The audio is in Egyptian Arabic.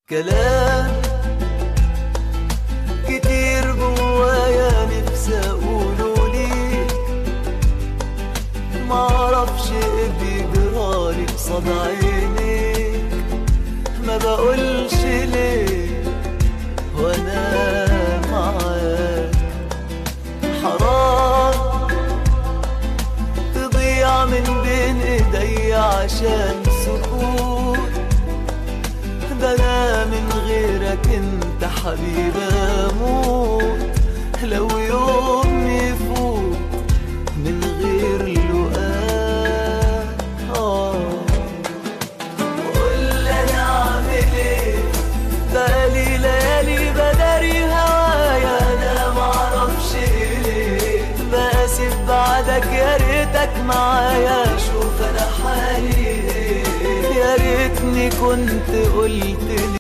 كلام كتير جوايا نفسي اقوله ليك معرفش ايه بيجرالي قصاد عينيك ما بقولش ليه وانا معاك حرام تضيع من بين ايديا عشان سكوت ده انا من غيرك انت حبيبي اموت لو يوم يفوت من غير لقاك آه. قول انا اعمل ايه بقالي ليالي بداري هوايا انا معرفش ليه باسف بعدك يا ريتك معايا شوف انا حالي ايه يا ريتني كنت قلت لي